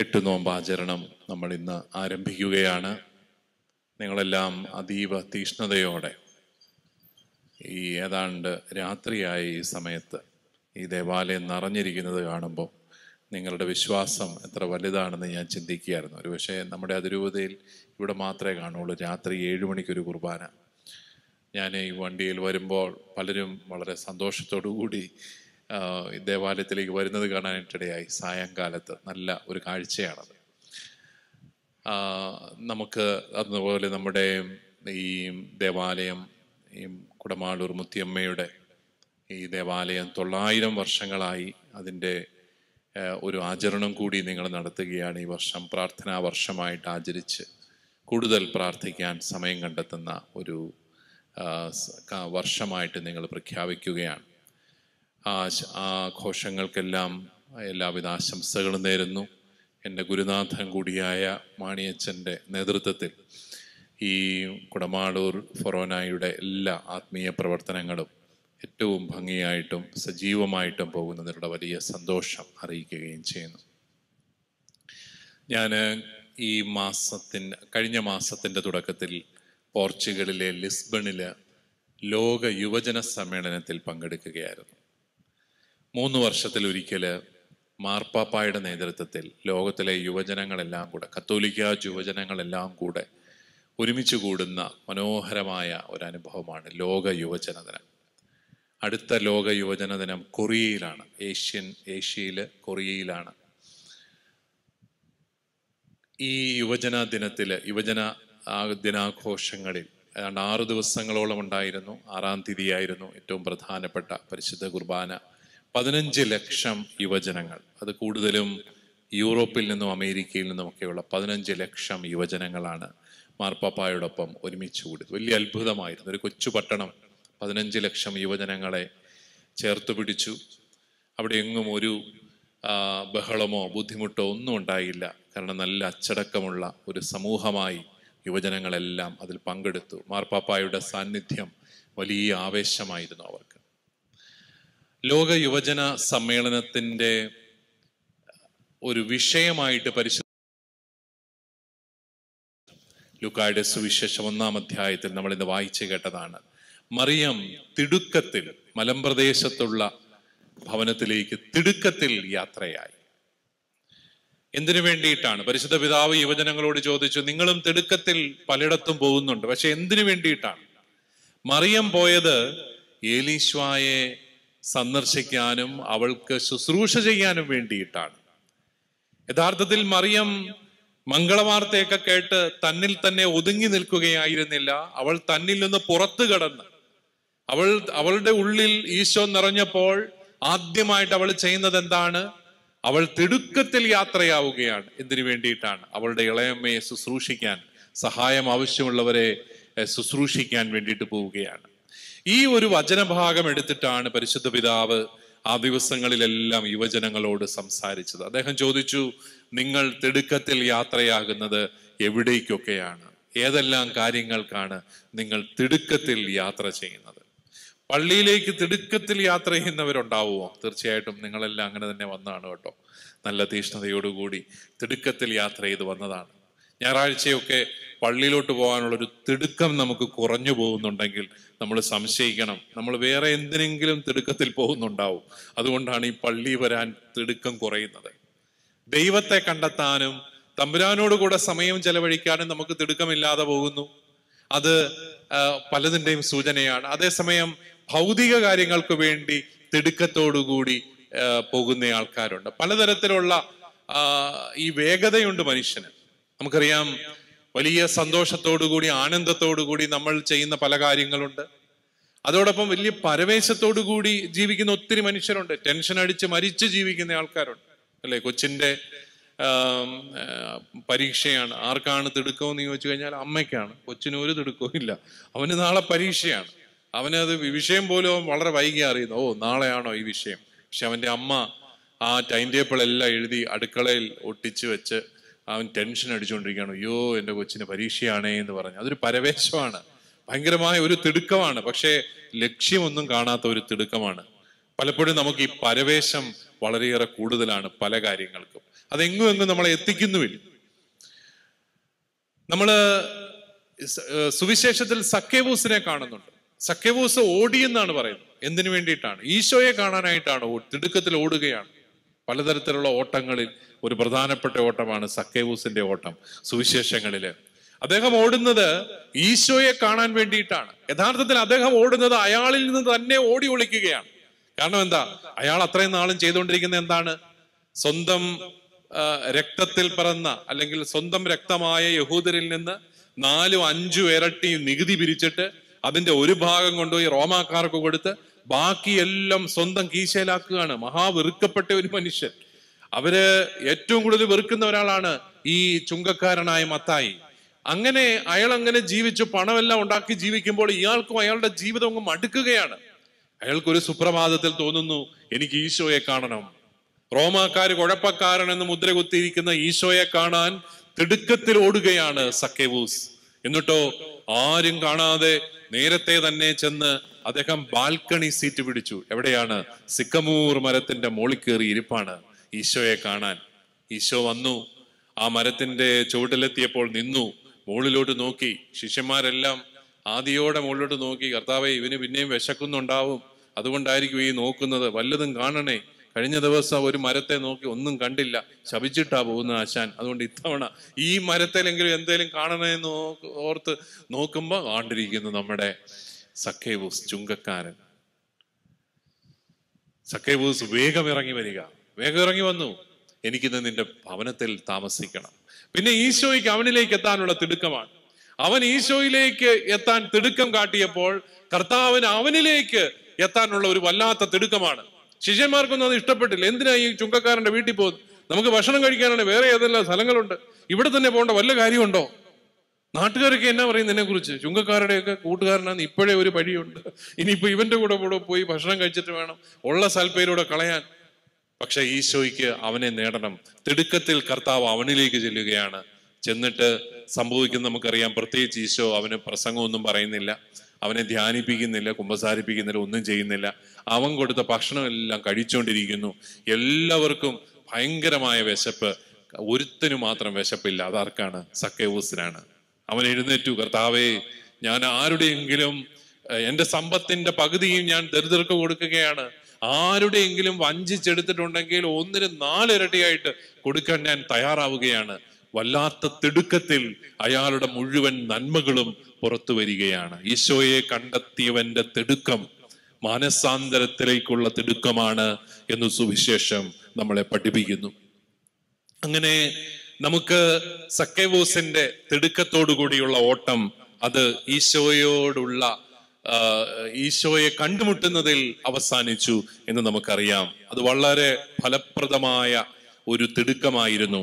എട്ട് നോമ്പാചരണം നമ്മൾ ഇന്ന് ആരംഭിക്കുകയാണ് നിങ്ങളെല്ലാം അതീവ തീഷ്ണതയോടെ ഈ ഏതാണ്ട് രാത്രിയായ ഈ സമയത്ത് ഈ ദേവാലയം നിറഞ്ഞിരിക്കുന്നത് കാണുമ്പോൾ നിങ്ങളുടെ വിശ്വാസം എത്ര വലുതാണെന്ന് ഞാൻ ചിന്തിക്കുകയായിരുന്നു ഒരു പക്ഷേ നമ്മുടെ അതിരൂപതയിൽ ഇവിടെ മാത്രമേ കാണുള്ളൂ രാത്രി ഏഴ് മണിക്കൊരു കുർബാന ഞാൻ ഈ വണ്ടിയിൽ വരുമ്പോൾ പലരും വളരെ സന്തോഷത്തോടു കൂടി ആ, ഈ ദേവാലയത്തിലേക്ക് വരുന്നത് കാണാനായിട്ടിടയായി സായങ്കാലത്ത് നല്ല ഒരു കാഴ്ചയാണത് ആ, നമുക്ക് അതുപോലെ നമ്മുടെ ഈ ദേവാലയം ഈ കുടമാളൂർ മുത്തിയമ്മയുടെ ഈ ദേവാലയം തൊള്ളായിരം വർഷങ്ങളായി അതിൻ്റെ ആ, ഒരു ആചരണം കൂടി നിങ്ങൾ നടത്തുകയാണ് ഈ വർഷം പ്രാർത്ഥനാ വർഷമായിട്ട് ആചരിച്ച് കൂടുതൽ പ്രാർത്ഥിക്കാൻ സമയം കണ്ടെത്തുന്ന ഒരു ആ, സ- ക- വർഷമായിട്ട് നിങ്ങൾ പ്രഖ്യാപിക്കുകയാണ് ആ ശ- ആ ആഘോഷങ്ങൾക്കെല്ലാം എല്ലാവിധ ആശംസകളും നേരുന്നു എൻ്റെ ഗുരുനാഥൻ കൂടിയായ മാണിയച്ചൻ്റെ നേതൃത്വത്തിൽ ഈ കുടമാളൂർ ഫൊറോനായുടെ എല്ലാ ആത്മീയ പ്രവർത്തനങ്ങളും ഏറ്റവും ഭംഗിയായിട്ടും സജീവമായിട്ടും പോകുന്നതിനുള്ള വലിയ സന്തോഷം അറിയിക്കുകയും ചെയ്യുന്നു ഞാൻ ഈ മാസത്തിൻ്റെ കഴിഞ്ഞ മാസത്തിൻ്റെ തുടക്കത്തിൽ പോർച്ചുഗലിലെ ലിസ്ബണില് ലോക യുവജന സമ്മേളനത്തിൽ പങ്കെടുക്കുകയായിരുന്നു മൂന്ന് വർഷത്തിലൊരിക്കൽ മാർപ്പാപ്പായുടെ നേതൃത്വത്തിൽ ലോകത്തിലെ യുവജനങ്ങളെല്ലാം കൂടെ കത്തോലിക്ക യുവജനങ്ങളെല്ലാം കൂടെ ഒരുമിച്ച് കൂടുന്ന മനോഹരമായ ഒരു അനുഭവമാണ് ലോക യുവജന ദിനം അടുത്ത ലോക യുവജന ദിനം കൊറിയയിലാണ് ഏഷ്യൻ ഏഷ്യയിൽ കൊറിയയിലാണ് ഈ യുവജന ദിനത്തില് യുവജന ആ ദിനാഘോഷങ്ങളിൽ ഏതാണ്ട് ആറ് ദിവസങ്ങളോളം ഉണ്ടായിരുന്നു ആറാം തീയതിയായിരുന്നു ഏറ്റവും പ്രധാനപ്പെട്ട പരിശുദ്ധ കുർബാന പതിനഞ്ച് ലക്ഷം യുവജനങ്ങൾ അത് കൂടുതലും യൂറോപ്പിൽ നിന്നും അമേരിക്കയിൽ നിന്നുമൊക്കെയുള്ള പതിനഞ്ച് ലക്ഷം യുവജനങ്ങളാണ് മാർപ്പാപ്പായോടൊപ്പം ഒരുമിച്ച് കൂടിയത് വലിയ അത്ഭുതമായിരുന്നു ഒരു കൊച്ചു പട്ടണം പതിനഞ്ച് ലക്ഷം യുവജനങ്ങളെ ചേർത്ത് പിടിച്ചു അവിടെ എങ്ങും ഒരു ആ, ബഹളമോ ബുദ്ധിമുട്ടോ ഒന്നും ഉണ്ടായില്ല കാരണം നല്ല അച്ചടക്കമുള്ള ഒരു സമൂഹമായി യുവജനങ്ങളെല്ലാം അതിൽ പങ്കെടുത്തു മാർപ്പാപ്പായുടെ സാന്നിധ്യം വലിയ ആവേശമായിരുന്നു അവർക്ക് ലോക യുവജന സമ്മേളനത്തിന്റെ ഒരു വിഷയമായിട്ട് പരിശുദ്ധ ലുക്കായുടെ സുവിശേഷം ഒന്നാം അധ്യായത്തിൽ നമ്മൾ ഇന്ന് വായിച്ചു കേട്ടതാണ് മറിയം തിടുക്കത്തിൽ മലമ്പ്രദേശത്തുള്ള ഭവനത്തിലേക്ക് തിടുക്കത്തിൽ യാത്രയായി എന്തിനു വേണ്ടിയിട്ടാണ് പരിശുദ്ധ പിതാവ് യുവജനങ്ങളോട് ചോദിച്ചു നിങ്ങളും തിടുക്കത്തിൽ പലയിടത്തും പോകുന്നുണ്ട് പക്ഷെ എന്തിനു വേണ്ടിയിട്ടാണ് മറിയം പോയത് ഏലീശ്വായെ സന്ദർശിക്കാനും അവൾക്ക് ശുശ്രൂഷ ചെയ്യാനും വേണ്ടിയിട്ടാണ് യഥാർത്ഥത്തിൽ മറിയം മംഗളവാർത്തയൊക്കെ കേട്ട് തന്നിൽ തന്നെ ഒതുങ്ങി നിൽക്കുകയായിരുന്നില്ല അവൾ തന്നിൽ നിന്ന് പുറത്തു കടന്ന് അവൾ അവളുടെ ഉള്ളിൽ ഈശോ നിറഞ്ഞപ്പോൾ ആദ്യമായിട്ട് അവൾ ചെയ്യുന്നത് എന്താണ് അവൾ തിടുക്കത്തിൽ യാത്രയാവുകയാണ് എന്തിനു വേണ്ടിയിട്ടാണ് അവളുടെ ഇളയമ്മയെ ശുശ്രൂഷിക്കാൻ സഹായം ആവശ്യമുള്ളവരെ എഹ്, ശുശ്രൂഷിക്കാൻ വേണ്ടിയിട്ട് പോവുകയാണ് ഈ ഒരു വചനഭാഗം എടുത്തിട്ടാണ് പരിശുദ്ധ പിതാവ് ആ ദിവസങ്ങളിലെല്ലാം യുവജനങ്ങളോട് സംസാരിച്ചത് അദ്ദേഹം ചോദിച്ചു നിങ്ങൾ തിടുക്കത്തിൽ യാത്രയാകുന്നത് എവിടേക്കൊക്കെയാണ് ഏതെല്ലാം കാര്യങ്ങൾക്കാണ് നിങ്ങൾ തിടുക്കത്തിൽ യാത്ര ചെയ്യുന്നത് പള്ളിയിലേക്ക് തിടുക്കത്തിൽ യാത്ര ചെയ്യുന്നവരുണ്ടാവുമോ തീർച്ചയായിട്ടും നിങ്ങളെല്ലാം അങ്ങനെ തന്നെ വന്നതാണ് കേട്ടോ നല്ല തീഷ്ണതയോടുകൂടി തിടുക്കത്തിൽ യാത്ര ചെയ്ത് വന്നതാണ് ഞായറാഴ്ചയൊക്കെ പള്ളിയിലോട്ട് പോകാനുള്ള ഒരു തിടുക്കം നമുക്ക് കുറഞ്ഞു പോകുന്നുണ്ടെങ്കിൽ നമ്മൾ സംശയിക്കണം നമ്മൾ വേറെ എന്തിനെങ്കിലും തിടുക്കത്തിൽ പോകുന്നുണ്ടാവും അതുകൊണ്ടാണ് ഈ പള്ളി വരാൻ തിടുക്കം കുറയുന്നത് ദൈവത്തെ കണ്ടെത്താനും തമ്പുരാനോട് കൂടെ സമയം ചെലവഴിക്കാനും നമുക്ക് തിടുക്കമില്ലാതെ പോകുന്നു അത് ആ, പലതിൻ്റെയും സൂചനയാണ് അതേസമയം ഭൗതിക കാര്യങ്ങൾക്ക് വേണ്ടി തിടുക്കത്തോടുകൂടി ആ, പോകുന്ന ആൾക്കാരുണ്ട് പലതരത്തിലുള്ള ആ, ഈ വേഗതയുണ്ട് മനുഷ്യന് നമുക്കറിയാം വലിയ സന്തോഷത്തോടുകൂടി ആനന്ദത്തോടുകൂടി നമ്മൾ ചെയ്യുന്ന പല കാര്യങ്ങളുണ്ട് അതോടൊപ്പം വലിയ പരവേശത്തോടുകൂടി ജീവിക്കുന്ന ഒത്തിരി മനുഷ്യരുണ്ട് ടെൻഷൻ അടിച്ച് മരിച്ച് ജീവിക്കുന്ന ആൾക്കാരുണ്ട് അല്ലെ കൊച്ചിന്റെ ആം, ആ, പരീക്ഷയാണ് ആർക്കാണ് തിടുക്കമെന്ന് ചോദിച്ചു കഴിഞ്ഞാൽ അമ്മയ്ക്കാണ് കൊച്ചിന് ഒരു തിടുക്കവും ഇല്ല അവന് നാളെ പരീക്ഷയാണ് അവനത് വിഷയം പോലും അവൻ വളരെ വൈകി അറിയുന്നു ഓ നാളെയാണോ ഈ വിഷയം പക്ഷെ അവന്റെ അമ്മ ആ ടൈം ടേബിൾ എല്ലാം എഴുതി അടുക്കളയിൽ ഒട്ടിച്ച് വെച്ച് അവൻ ടെൻഷൻ അടിച്ചുകൊണ്ടിരിക്കുകയാണ് അയ്യോ എൻ്റെ കൊച്ചിന് പരീക്ഷയാണേ എന്ന് പറഞ്ഞു അതൊരു പരവേശമാണ് ഭയങ്കരമായ ഒരു തിടുക്കമാണ് പക്ഷേ ലക്ഷ്യമൊന്നും കാണാത്ത ഒരു തിടുക്കമാണ് പലപ്പോഴും നമുക്ക് ഈ പരവേശം വളരെയേറെ കൂടുതലാണ് പല കാര്യങ്ങൾക്കും അതെങ്ങും എങ്ങും നമ്മളെ എത്തിക്കുന്നുമില്ല നമ്മള് സ- ഏർ സുവിശേഷത്തിൽ സക്കേവൂസിനെ കാണുന്നുണ്ട് സക്കേവൂസ് ഓടിയെന്നാണ് പറയുന്നത് എന്തിനു വേണ്ടിയിട്ടാണ് ഈശോയെ കാണാനായിട്ടാണ് ഓ- തിടുക്കത്തിൽ ഓടുകയാണ് പലതരത്തിലുള്ള ഓട്ടങ്ങളിൽ ഒരു പ്രധാനപ്പെട്ട ഓട്ടമാണ് സക്കേവൂസിന്റെ ഓട്ടം സുവിശേഷങ്ങളില് അദ്ദേഹം ഓടുന്നത് ഈശോയെ കാണാൻ വേണ്ടിയിട്ടാണ് യഥാർത്ഥത്തിൽ അദ്ദേഹം ഓടുന്നത് അയാളിൽ നിന്ന് തന്നെ ഓടി ഒളിക്കുകയാണ് കാരണം എന്താ അയാൾ അത്രയും നാളും ചെയ്തുകൊണ്ടിരിക്കുന്നത് എന്താണ് സ്വന്തം ആ, രക്തത്തിൽ പിറന്ന അല്ലെങ്കിൽ സ്വന്തം രക്തമായ യഹൂദരിൽ നിന്ന് നാലും അഞ്ചും ഇരട്ടി നികുതി പിരിച്ചിട്ട് അതിന്റെ ഒരു ഭാഗം കൊണ്ടുപോയി റോമാക്കാർക്ക് കൊടുത്ത് ബാക്കിയെല്ലാം സ്വന്തം കീശയിലാക്കുകയാണ് മഹാവെറുക്കപ്പെട്ട ഒരു മനുഷ്യൻ അവര് ഏറ്റവും കൂടുതൽ വെറുക്കുന്ന ഒരാളാണ് ഈ ചുങ്കക്കാരനായ മത്തായി അങ്ങനെ അയാൾ അങ്ങനെ ജീവിച്ചു പണമെല്ലാം ഉണ്ടാക്കി ജീവിക്കുമ്പോൾ ഇയാൾക്കും അയാളുടെ ജീവിതം അങ്ങ് മടുക്കുകയാണ് അയാൾക്കൊരു സുപ്രഭാതത്തിൽ തോന്നുന്നു എനിക്ക് ഈശോയെ കാണണം റോമാക്കാര് കുഴപ്പക്കാരൻ എന്ന് മുദ്ര കുത്തിയിരിക്കുന്ന ഈശോയെ കാണാൻ തിടുക്കത്തിൽ ഓടുകയാണ് സക്കേവൂസ് എന്നിട്ടോ ആരും കാണാതെ നേരത്തെ തന്നെ ചെന്ന് അദ്ദേഹം ബാൽക്കണി സീറ്റ് പിടിച്ചു എവിടെയാണ് സിക്കമൂർ മരത്തിന്റെ മോളിൽ കയറി ഇരിപ്പാണ് ഈശോയെ കാണാൻ ഈശോ വന്നു ആ മരത്തിന്റെ ചുവട്ടിലെത്തിയപ്പോൾ നിന്നു മുകളിലോട്ട് നോക്കി ശിഷ്യന്മാരെല്ലാം ആദിയോടെ മുകളിലോട്ട് നോക്കി കർത്താവെ ഇവന് പിന്നെയും വിശക്കുന്നുണ്ടാവും അതുകൊണ്ടായിരിക്കും ഈ നോക്കുന്നത് വല്ലതും കാണണേ കഴിഞ്ഞ ദിവസം ഒരു മരത്തെ നോക്കി ഒന്നും കണ്ടില്ല ശപിച്ചിട്ടാ പോകുന്ന ആശാൻ അതുകൊണ്ട് ഇത്തവണ ഈ മരത്തിലെങ്കിലും എന്തേലും കാണണമെന്ന് നോ- ഓർത്ത് നോക്കുമ്പോ ആണ്ടിരിക്കുന്നു നമ്മുടെ സഖേവൂസ് ചുങ്കക്കാരൻ സഖേവൂസ് വേഗം ഇറങ്ങി വരിക വേഗം ഇറങ്ങി വന്നു എനിക്കിന്ന് നിന്റെ ഭവനത്തിൽ താമസിക്കണം പിന്നെ ഈശോയ്ക്ക് അവനിലേക്ക് എത്താനുള്ള തിടുക്കമാണ് അവൻ ഈശോയിലേക്ക് എത്താൻ തിടുക്കം കാട്ടിയപ്പോൾ കർത്താവിന് അവനിലേക്ക് എത്താനുള്ള ഒരു വല്ലാത്ത തിടുക്കമാണ് ശിഷ്യന്മാർക്കൊന്നും അത് ഇഷ്ടപ്പെട്ടില്ല എന്തിനാ ഈ ചുങ്കക്കാരന്റെ വീട്ടിൽ പോകുന്നത് നമുക്ക് ഭക്ഷണം കഴിക്കാനാണ് വേറെ ഏതെല്ലാം സ്ഥലങ്ങളുണ്ട് ഇവിടെ തന്നെ പോകേണ്ട വല്ല കാര്യമുണ്ടോ നാട്ടുകാരൊക്കെ എന്നാ പറയും നിന്നെ കുറിച്ച് ചുങ്കക്കാരുടെയൊക്കെ കൂട്ടുകാരനാണ് ഇപ്പോഴേ ഒരു പഴിയുണ്ട് ഇനിയിപ്പോ ഇവന്റെ കൂടെ കൂടെ പോയി ഭക്ഷണം കഴിച്ചിട്ട് വേണം ഉള്ള സൽപ്പേരൂടെ കളയാൻ പക്ഷെ ഈശോയ്ക്ക് അവനെ നേടണം തിടുക്കത്തിൽ കർത്താവ് അവനിലേക്ക് ചെല്ലുകയാണ് ചെന്നിട്ട് സംഭവിക്കുന്ന നമുക്കറിയാം പ്രത്യേകിച്ച് ഈശോ അവന് പ്രസംഗമൊന്നും പറയുന്നില്ല അവനെ ധ്യാനിപ്പിക്കുന്നില്ല കുമ്പസാരിപ്പിക്കുന്നില്ല ഒന്നും ചെയ്യുന്നില്ല അവൻ കൊടുത്ത ഭക്ഷണമെല്ലാം കഴിച്ചുകൊണ്ടിരിക്കുന്നു എല്ലാവർക്കും ഭയങ്കരമായ വിശപ്പ് ഒരുത്തനു മാത്രം വിശപ്പില്ല അതാർക്കാണ് സക്കേവൂസിനാണ് അവൻ എഴുന്നേറ്റു കർത്താവേ ഞാൻ ആരുടെയെങ്കിലും ഏഹ്, എന്റെ സമ്പത്തിന്റെ പകുതിയും ഞാൻ ദരിദ്രർക്ക് കൊടുക്കുകയാണ് ആരുടെയെങ്കിലും വഞ്ചിച്ചെടുത്തിട്ടുണ്ടെങ്കിൽ ഒന്നിന് നാലിരട്ടിയായിട്ട് കൊടുക്കാൻ ഞാൻ തയ്യാറാവുകയാണ് വല്ലാത്ത തിടുക്കത്തിൽ അയാളുടെ മുഴുവൻ നന്മകളും പുറത്തു വരികയാണ് ഈശോയെ കണ്ടെത്തിയവന്റെ തിടുക്കം മാനസാന്തരത്തിലേക്കുള്ള തിടുക്കമാണ് എന്ന് സുവിശേഷം നമ്മളെ പഠിപ്പിക്കുന്നു അങ്ങനെ നമുക്ക് സക്കേവോസിന്റെ തിടുക്കത്തോടു കൂടിയുള്ള ഓട്ടം അത് ഈശോയോടുള്ള ആ, ഈശോയെ കണ്ടുമുട്ടുന്നതിൽ അവസാനിച്ചു എന്ന് നമുക്കറിയാം അത് വളരെ ഫലപ്രദമായ ഒരു തിടുക്കമായിരുന്നു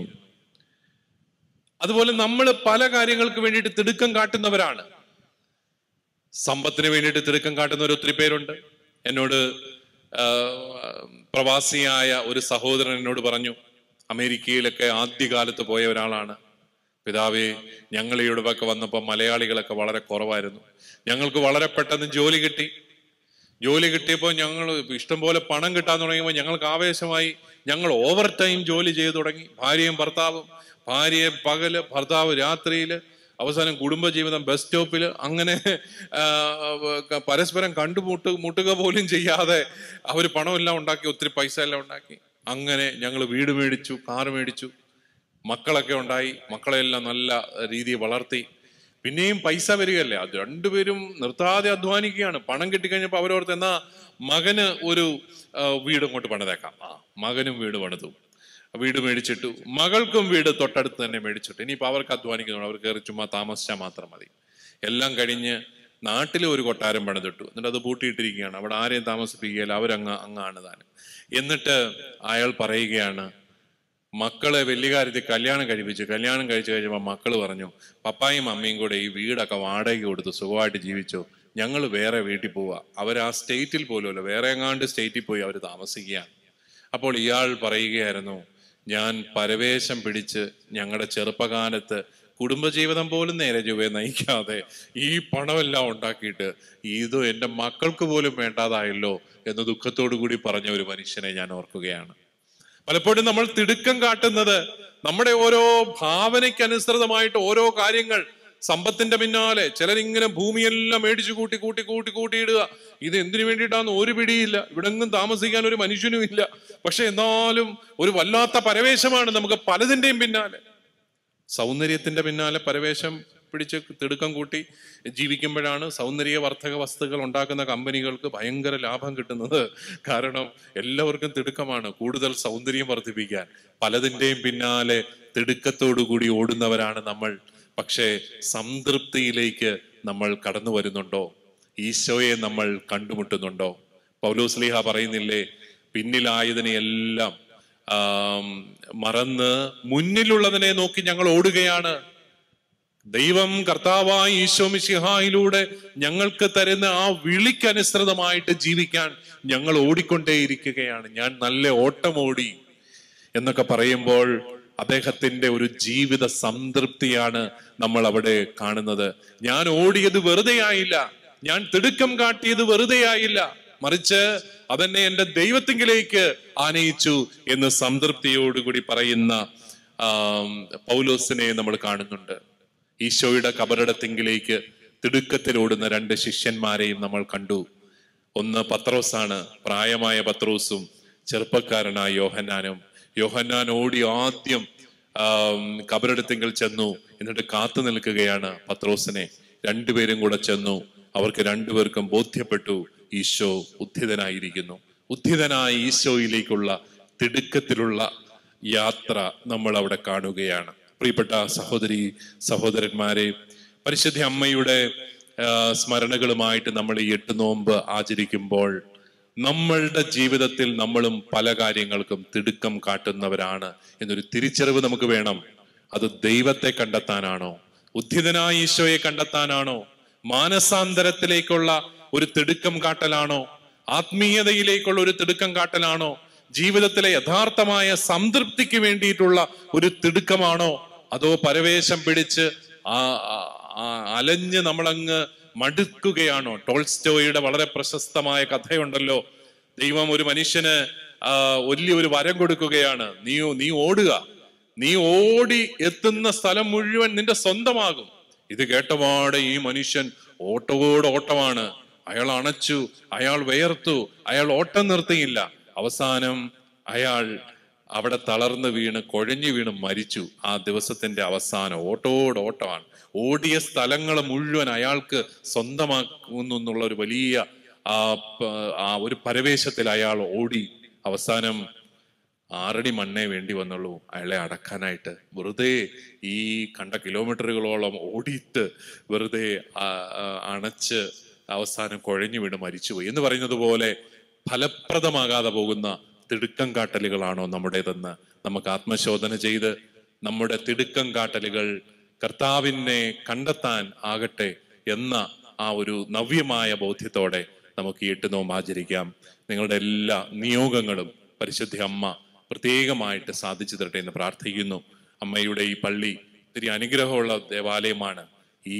അതുപോലെ നമ്മൾ പല കാര്യങ്ങൾക്ക് വേണ്ടിയിട്ട് തിടുക്കം കാട്ടുന്നവരാണ് സമ്പത്തിന് വേണ്ടിയിട്ട് തിടുക്കം കാട്ടുന്നവർ ഒത്തിരി പേരുണ്ട് എന്നോട് ആ, പ്രവാസിയായ ഒരു സഹോദരൻ എന്നോട് പറഞ്ഞു അമേരിക്കയിലൊക്കെ ആദ്യകാലത്ത് പോയ ഒരാളാണ് പിതാവേ ഞങ്ങൾ ഈ ഇടവൊക്കെ വന്നപ്പോൾ മലയാളികളൊക്കെ വളരെ കുറവായിരുന്നു ഞങ്ങൾക്ക് വളരെ പെട്ടെന്ന് ജോലി കിട്ടി ജോലി കിട്ടിയപ്പോൾ ഞങ്ങൾ ഇഷ്ടംപോലെ പണം കിട്ടാൻ തുടങ്ങിയപ്പോൾ ഞങ്ങൾക്ക് ആവേശമായി ഞങ്ങൾ ഓവർ ടൈം ജോലി ചെയ്തു തുടങ്ങി ഭാര്യയും ഭർത്താവും ഭാര്യയെ പകല് ഭർത്താവ് രാത്രിയിൽ അവസാനം കുടുംബജീവിതം ബസ് സ്റ്റോപ്പിൽ അങ്ങനെ ആ, ക- പരസ്പരം കണ്ടുമുട്ട് മുട്ടുക പോലും ചെയ്യാതെ അവർ പണമെല്ലാം ഉണ്ടാക്കി ഒത്തിരി പൈസ എല്ലാം ഉണ്ടാക്കി അങ്ങനെ ഞങ്ങൾ വീട് മേടിച്ചു കാറ് മേടിച്ചു മക്കളൊക്കെ ഉണ്ടായി മക്കളെല്ലാം നല്ല രീതിയിൽ വളർത്തി പിന്നെയും പൈസ വരികയല്ലേ അത് രണ്ടുപേരും നിർത്താതെ അധ്വാനിക്കുകയാണ് പണം കിട്ടിക്കഴിഞ്ഞപ്പോൾ അവരോർത്ത് എന്നാ മകന് ഒരു ആ, വീട് അങ്ങോട്ട് പണിതേക്കാം ആ മകനും വീട് പണിതു വീട് മേടിച്ചിട്ടു മകൾക്കും വീട് തൊട്ടടുത്ത് തന്നെ മേടിച്ചിട്ടു ഇനിയിപ്പോൾ അവർക്ക് അധ്വാനിക്കുന്നു അവർ കയറി ചുമ്മാ താമസിച്ചാൽ മാത്രം മതി എല്ലാം കഴിഞ്ഞ് നാട്ടിലെ ഒരു കൊട്ടാരം പണിതിട്ടു എന്നിട്ട് അത് പൂട്ടിയിട്ടിരിക്കുകയാണ് അവിടെ ആരെയും താമസിപ്പിക്കുകയില്ല അവരങ്ങ് അങ്ങാണ് താനും എന്നിട്ട് അയാൾ പറയുകയാണ് മക്കളെ വലിയ കാര്യത്തിൽ കല്യാണം കഴിപ്പിച്ചു കല്യാണം കഴിച്ചു കഴിഞ്ഞപ്പോൾ മക്കൾ പറഞ്ഞു പപ്പായും അമ്മയും കൂടെ ഈ വീടൊക്കെ വാടകയ്ക്ക് കൊടുത്ത് സുഖമായിട്ട് ജീവിച്ചു ഞങ്ങൾ വേറെ വീട്ടിൽ പോവുക അവർ ആ സ്റ്റേറ്റിൽ പോലുമല്ല വേറെ എങ്ങാണ്ട് സ്റ്റേറ്റിൽ പോയി അവർ താമസിക്കുകയാണ് അപ്പോൾ ഇയാൾ പറയുകയായിരുന്നു ഞാൻ പരവേശം പിടിച്ച് ഞങ്ങളുടെ ചെറുപ്പകാലത്ത് കുടുംബജീവിതം പോലും നേരെ ചൊവ്വേ നയിക്കാതെ ഈ പണമെല്ലാം ഉണ്ടാക്കിയിട്ട് ഇത് എൻ്റെ മക്കൾക്ക് പോലും വേണ്ടാതായല്ലോ എന്ന് ദുഃഖത്തോടു കൂടി പറഞ്ഞ ഒരു മനുഷ്യനെ ഞാൻ ഓർക്കുകയാണ് പലപ്പോഴും നമ്മൾ തിടുക്കം കാട്ടുന്നത് നമ്മുടെ ഓരോ ഭാവനയ്ക്കനുസൃതമായിട്ട് ഓരോ കാര്യങ്ങൾ സമ്പത്തിന്റെ പിന്നാലെ ചിലരിങ്ങനെ ഭൂമിയെല്ലാം മേടിച്ചു കൂട്ടി കൂട്ടി കൂട്ടി കൂട്ടിയിടുക ഇത് എന്തിനു വേണ്ടിയിട്ടാന്ന് ഒരു പിടിയില്ല ഇവിടെങ്ങും താമസിക്കാൻ ഒരു മനുഷ്യനും ഇല്ല പക്ഷെ എന്നാലും ഒരു വല്ലാത്ത പരവേശമാണ് നമുക്ക് പലതിന്റെയും പിന്നാലെ സൗന്ദര്യത്തിന്റെ പിന്നാലെ പരവേശം പിടിച്ച് തിടുക്കം കൂട്ടി ജീവിക്കുമ്പോഴാണ് സൗന്ദര്യവർദ്ധക വസ്തുക്കൾ ഉണ്ടാക്കുന്ന കമ്പനികൾക്ക് ഭയങ്കര ലാഭം കിട്ടുന്നത് കാരണം എല്ലാവർക്കും തിടുക്കമാണ് കൂടുതൽ സൗന്ദര്യം വർദ്ധിപ്പിക്കാൻ പലതിൻ്റെയും പിന്നാലെ തിടുക്കത്തോടു കൂടി ഓടുന്നവരാണ് നമ്മൾ പക്ഷേ സംതൃപ്തിയിലേക്ക് നമ്മൾ കടന്നു വരുന്നുണ്ടോ ഈശോയെ നമ്മൾ കണ്ടുമുട്ടുന്നുണ്ടോ പൗലോസ്ലിഹ പറയുന്നില്ലേ പിന്നിലായതിനെയെല്ലാം ആം, മറന്ന് മുന്നിലുള്ളതിനെ നോക്കി ഞങ്ങൾ ഓടുകയാണ് ദൈവം കർത്താവായ ഈശോ മിശിഹായിലൂടെ ഞങ്ങൾക്ക് തരുന്ന ആ വിളിക്കനുസൃതമായിട്ട് ജീവിക്കാൻ ഞങ്ങൾ ഓടിക്കൊണ്ടേയിരിക്കുകയാണ് ഞാൻ നല്ല ഓട്ടമോടി എന്നൊക്കെ പറയുമ്പോൾ അദ്ദേഹത്തിന്റെ ഒരു ജീവിത സംതൃപ്തിയാണ് നമ്മൾ അവിടെ കാണുന്നത് ഞാൻ ഓടിയത് വെറുതെ ആയില്ല ഞാൻ തിടുക്കം കാട്ടിയത് വെറുതെ ആയില്ല മറിച്ച് അതെന്നെ എന്റെ ദൈവത്തിങ്കിലേക്ക് ആനയിച്ചു എന്ന് സംതൃപ്തിയോടുകൂടി പറയുന്ന ആം, പൗലോസിനെ നമ്മൾ കാണുന്നുണ്ട് ഈശോയുടെ കബറിടത്തിങ്കിലേക്ക് തിടുക്കത്തിലോടുന്ന രണ്ട് ശിഷ്യന്മാരെയും നമ്മൾ കണ്ടു ഒന്ന് പത്രോസാണ് പ്രായമായ പത്രോസും ചെറുപ്പക്കാരനായ യോഹന്നാനും യോഹന്നാൻ ഓടി ആദ്യം ആം, കബറിടത്തിങ്കിൽ ചെന്നു എന്നിട്ട് കാത്തു നിൽക്കുകയാണ് പത്രോസിനെ രണ്ടുപേരും കൂടെ ചെന്നു അവർക്ക് രണ്ടുപേർക്കും ബോധ്യപ്പെട്ടു ഈശോ ഉദ്ധിതനായിരിക്കുന്നു ഉദ്ധിതനായ ഈശോയിലേക്കുള്ള തിടുക്കത്തിലുള്ള യാത്ര നമ്മൾ അവിടെ കാണുകയാണ് പ്രിയപ്പെട്ട സഹോദരി സഹോദരന്മാരെ പരിശുദ്ധ അമ്മയുടെ ആ, സ്മരണകളുമായിട്ട് നമ്മൾ ഈ എട്ട് നോമ്പ് ആചരിക്കുമ്പോൾ നമ്മളുടെ ജീവിതത്തിൽ നമ്മളും പല കാര്യങ്ങൾക്കും തിടുക്കം കാട്ടുന്നവരാണ് എന്നൊരു തിരിച്ചറിവ് നമുക്ക് വേണം അത് ദൈവത്തെ കണ്ടെത്താനാണോ ഉദ്ധിതനായ ഈശോയെ കണ്ടെത്താനാണോ മാനസാന്തരത്തിലേക്കുള്ള ഒരു തിടുക്കം കാട്ടലാണോ ആത്മീയതയിലേക്കുള്ള ഒരു തിടുക്കം കാട്ടലാണോ ജീവിതത്തിലെ യഥാർത്ഥമായ സംതൃപ്തിക്ക് വേണ്ടിയിട്ടുള്ള ഒരു തിടുക്കമാണോ അതോ പരവേശം പിടിച്ച് ആ ആ- ആ അലഞ്ഞ് നമ്മളങ്ങ് മടുക്കുകയാണോ ടോൾസ്റ്റോയുടെ വളരെ പ്രശസ്തമായ കഥയുണ്ടല്ലോ ദൈവം ഒരു മനുഷ്യന് ആ, വലിയൊരു വരം കൊടുക്കുകയാണ് നീ നീ ഓടുക നീ ഓടി എത്തുന്ന സ്ഥലം മുഴുവൻ നിന്റെ സ്വന്തമാകും ഇത് കേട്ടപാടെ ഈ മനുഷ്യൻ ഓട്ടോട് ഓട്ടമാണ് അയാൾ അണച്ചു അയാൾ വേർത്തു അയാൾ ഓട്ടം നിർത്തിയില്ല അവസാനം അയാൾ അവിടെ തളർന്ന് വീണ് കുഴഞ്ഞു വീണ് മരിച്ചു ആ ദിവസത്തിന്റെ അവസാനം ഓട്ടോട് ഓട്ടമാണ് ഓടിയ സ്ഥലങ്ങൾ മുഴുവൻ അയാൾക്ക് സ്വന്തമാക്കുന്നു എന്നുള്ള ഒരു വലിയ ആ പ- ആ ഒരു പരവേശത്തിൽ അയാൾ ഓടി അവസാനം ആറടി മണ്ണേ വേണ്ടി വന്നുള്ളൂ അയാളെ അടക്കാനായിട്ട് വെറുതെ ഈ കണ്ട കിലോമീറ്ററുകളോളം ഓടിയിട്ട് വെറുതെ ആ, ആ, അണച്ച് അവസാനം കുഴഞ്ഞു വീണ് മരിച്ചുപോയി എന്ന് പറയുന്നത് പോലെ ഫലപ്രദമാകാതെ പോകുന്ന തിടുക്കം കാട്ടലുകളാണോ നമ്മുടേതെന്ന് നമുക്ക് ആത്മശോധന ചെയ്ത് നമ്മുടെ തിടുക്കം കാട്ടലുകൾ കർത്താവിനെ കണ്ടെത്താൻ ആകട്ടെ എന്ന ആ ഒരു നവ്യമായ ബോധ്യത്തോടെ നമുക്ക് ഈ എട്ട് നോമ്പ് ആചരിക്കാം നിങ്ങളുടെ എല്ലാ നിയോഗങ്ങളും പരിശുദ്ധ അമ്മ പ്രത്യേകമായിട്ട് സാധിച്ചു തരട്ടെ എന്ന് പ്രാർത്ഥിക്കുന്നു അമ്മയുടെ ഈ പള്ളി ഒത്തിരി അനുഗ്രഹമുള്ള ദേവാലയമാണ് ഈ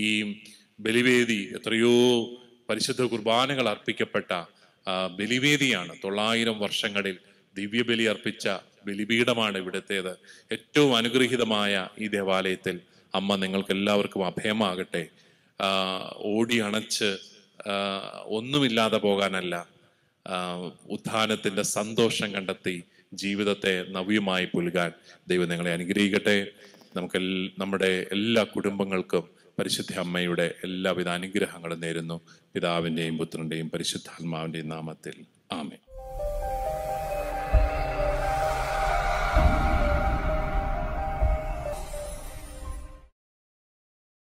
ബലിവേദി എത്രയോ പരിശുദ്ധ കുർബാനകൾ അർപ്പിക്കപ്പെട്ട ആ, ബലിവേദിയാണ് തൊള്ളായിരം വർഷങ്ങളിൽ ദിവ്യബലി അർപ്പിച്ച ബലിപീഠമാണ് ഇവിടുത്തേത് ഏറ്റവും അനുഗ്രഹീതമായ ഈ ദേവാലയത്തിൽ അമ്മ നിങ്ങൾക്ക് എല്ലാവർക്കും അഭയമാകട്ടെ ആ, ഓടി അണച്ച് ആ, ഒന്നുമില്ലാതെ പോകാനല്ല ആ, ഉത്ഥാനത്തിന്റെ സന്തോഷം കണ്ടെത്തി ജീവിതത്തെ നവ്യമായി പുൽകാൻ ദൈവം നിങ്ങളെ അനുഗ്രഹിക്കട്ടെ നമുക്ക് എൽ- നമ്മുടെ എല്ലാ കുടുംബങ്ങൾക്കും പരിശുദ്ധ അമ്മയുടെ എല്ലാവിധ അനുഗ്രഹങ്ങളും നേരുന്നു പിതാവിൻ്റെയും പുത്രൻ്റെയും പരിശുദ്ധാത്മാവിൻ്റെയും നാമത്തിൽ ആമേ